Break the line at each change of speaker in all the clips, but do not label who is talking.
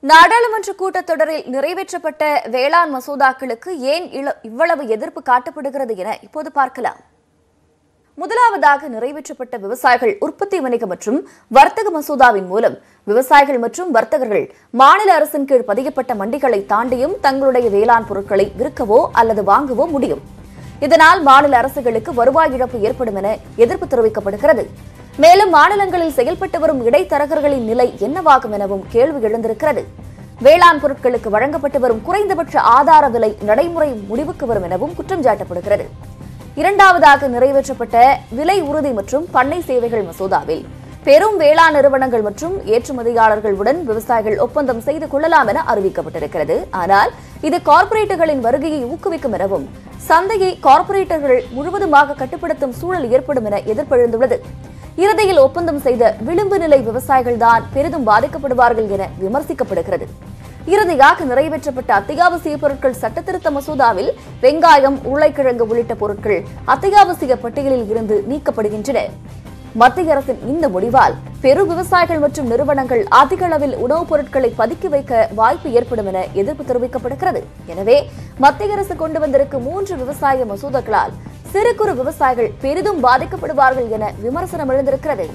நாடாளுமன்ற கூட்டத்தொடரில் நிறைவேற்றப்பட்ட வேளாண் மசோதாக்களுக்கு ஏன் இள- இவ்வளவு எதிர்ப்பு காட்டப்படுகிறது என இப்போது பார்க்கலாம் முதலாவதாக நிறைவேற்றப்பட்ட விவசாயிகள் உற்பத்தி வணிக மற்றும் வர்த்தக மசோதாவின் மூலம் விவசாயிகள் மற்றும் வர்த்தகர்கள் மாநில அரசின் கீழ் பதியப்பட்ட மண்டிகளை தாண்டியும் தங்களுடைய வேளாண் பொருட்களை விற்கவோ அல்லது வாங்கவோ முடியும் இதனால் மாநில அரசுகளுக்கு வருவாய் இழப்பு ஏற்படும் என எதிர்ப்பு தெரிவிக்கப்படுகிறது மேலும் மாநிலங்களில் செயல்பட்டு வரும் இடைத்தரகர்களின் நிலை என்னவாகும் எனவும் கேள்வி எழுந்திருக்கிறது வேளாண் பொருட்களுக்கு வழங்கப்பட்டு வரும் குறைந்தபட்ச ஆதார விலை நடைமுறை முடிவுக்கு வரும் எனவும் குற்றம் சாட்டப்படுகிறது இரண்டாவதாக நிறைவேற்றப்பட்ட விலை உறுதி மற்றும் பண்ணை சேவைகள் மசோதாவில் பெரும் வேளாண் நிறுவனங்கள் மற்றும் ஏற்றுமதியாளர்களுடன் விவசாயிகள் ஒப்பந்தம் செய்து கொள்ளலாம் என அறிவிக்கப்பட்டிருக்கிறது ஆனால் இது கார்ப்பரேட்டுகளின் வருகையை ஊக்குவிக்கும் எனவும் சந்தையை கார்ப்பரேட்டர்கள் முழுவதுமாக கட்டுப்படுத்தும் சூழல் ஏற்படும் என எதிர்ப்பெழுந்துள்ளது இறுதியில் ஒப்பந்தம் செய்த விளிம்பு நிலை விவசாயிகள் தான் பெரிதும் பாதிக்கப்படுவார்கள் என விமர்சிக்கப்படுகிறது இறுதியாக நிறைவேற்றப்பட்ட அத்தியாவசிய பொருட்கள் சட்டத்திருத்த மசோதாவில் வெங்காயம் உருளைக்கிழங்கு உள்ளிட்ட பொருட்கள் அத்தியாவசிய பட்டியலில் இருந்து நீக்கப்படுகின்றன மத்திய அரசின் இந்த முடிவால் பெரு விவசாயிகள் மற்றும் நிறுவனங்கள் அதிக அளவில் உணவுப் பொருட்களை பதுக்கி வைக்க வாய்ப்பு ஏற்படும் என எதிர்ப்பு தெரிவிக்கப்படுகிறது எனவே மத்திய அரசு கொண்டு வந்திருக்கும் மூன்று விவசாய மசோதாக்களால் சிறு குறு விவசாயிகள் பெரிதும் பாதிக்கப்படுவார்கள் என விமர்சனம் எழுந்திருக்கிறது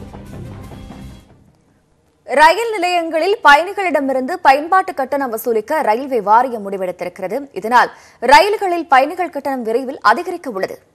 ரயில் நிலையங்களில் பயணிகளிடமிருந்து பயன்பாட்டு கட்டணம் வசூலிக்க ரயில்வே வாரியம் முடிவெடுத்திருக்கிறது இதனால் ரயில்களில் பயணிகள் கட்டணம் விரைவில் அதிகரிக்க உள்ளது